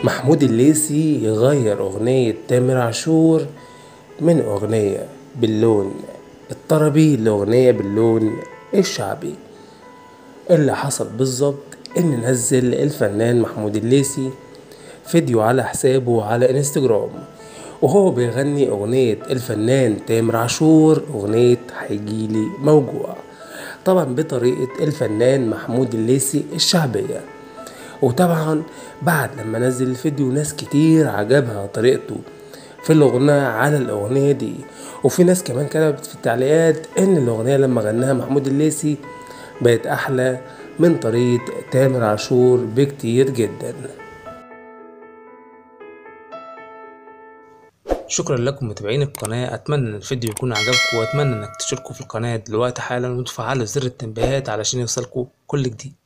محمود الليثي يغير أغنية تامر عاشور من أغنية باللون الطربي لأغنية باللون الشعبي اللي حصل بالظبط إن نزل الفنان محمود الليثي فيديو على حسابه على انستجرام وهو بيغني أغنية الفنان تامر عاشور أغنية هيجيلي موجوع طبعا بطريقة الفنان محمود الليثي الشعبية وطبعا بعد لما نزل الفيديو ناس كتير عجبها طريقته في الأغنية على الأغنية دي وفي ناس كمان كتبت في التعليقات إن الأغنية لما غناها محمود الليثي بقت أحلى من طريقة تامر عاشور بكتير جدا شكرا لكم متابعين القناة أتمنى إن الفيديو يكون عجبكم وأتمنى إنك تشتركوا في القناة دلوقتي حالا وتفعلوا زر التنبيهات علشان يوصلكوا كل جديد